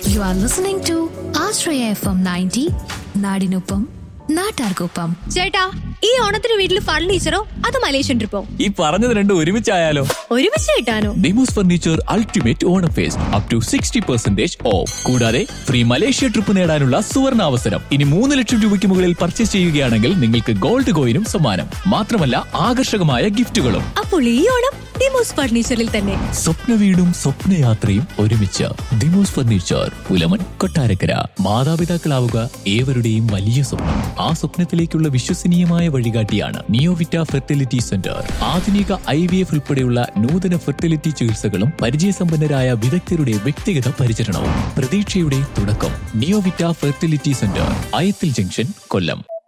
You are listening to Ashraya FM 90, നാടിനൊപ്പം നാട്ടാർക്കൊപ്പം ചേട്ടാ ഈ ഓണത്തിന് വീട്ടിൽ ഫർണിച്ചറോ അത് മലേഷ്യൻ ട്രിപ്പോ ഈ പറഞ്ഞത് രണ്ടും ഒരുമിച്ചായാലോ ഒരുമിച്ച് കിട്ടാനോ Demos furniture ultimate Onam fest up to sixty percentage off കൂടാതെ ഫ്രീ മലേഷ്യ ട്രിപ്പ് നേടാനുള്ള സുവർണ അവസരം ഇനി മൂന്ന് ലക്ഷം രൂപയ്ക്ക് മുകളിൽ പർച്ചേസ് ചെയ്യുകയാണെങ്കിൽ നിങ്ങൾക്ക് ഗോൾഡ് കോയിനും സമ്മാനം മാത്രമല്ല ആകർഷകമായ ഗിഫ്റ്റുകളും അപ്പോൾ ഈ ഓണം ഡിമോസ് ഫർണിച്ചറിൽ തന്നെ സ്വപ്ന വീടും സ്വപ്നയാത്രയും ഒരുമിച്ച് ദിമോസ് ഫർണിച്ചർ പുലമൻ കൊട്ടാരക്കര മാതാപിതാക്കളാവുക ഏവരുടെയും വലിയ സ്വപ്നം ആ സ്വപ്നത്തിലേക്കുള്ള വിശ്വസനീയമായ വഴികാട്ടിയാണ് നിയോവിറ്റ ഫെർട്ടിലിറ്റി സെന്റർ ആധുനിക ഐ വി എഫ് ഉൾപ്പെടെയുള്ള നൂതന ഫെർട്ടിലിറ്റി ചികിത്സകളും പരിചയസമ്പന്നരായ വിദഗ്ധരുടെ വ്യക്തിഗത പരിചരണവും പ്രതീക്ഷയുടെ തുടക്കം Neovita fertility centre Ayathil junction കൊല്ലം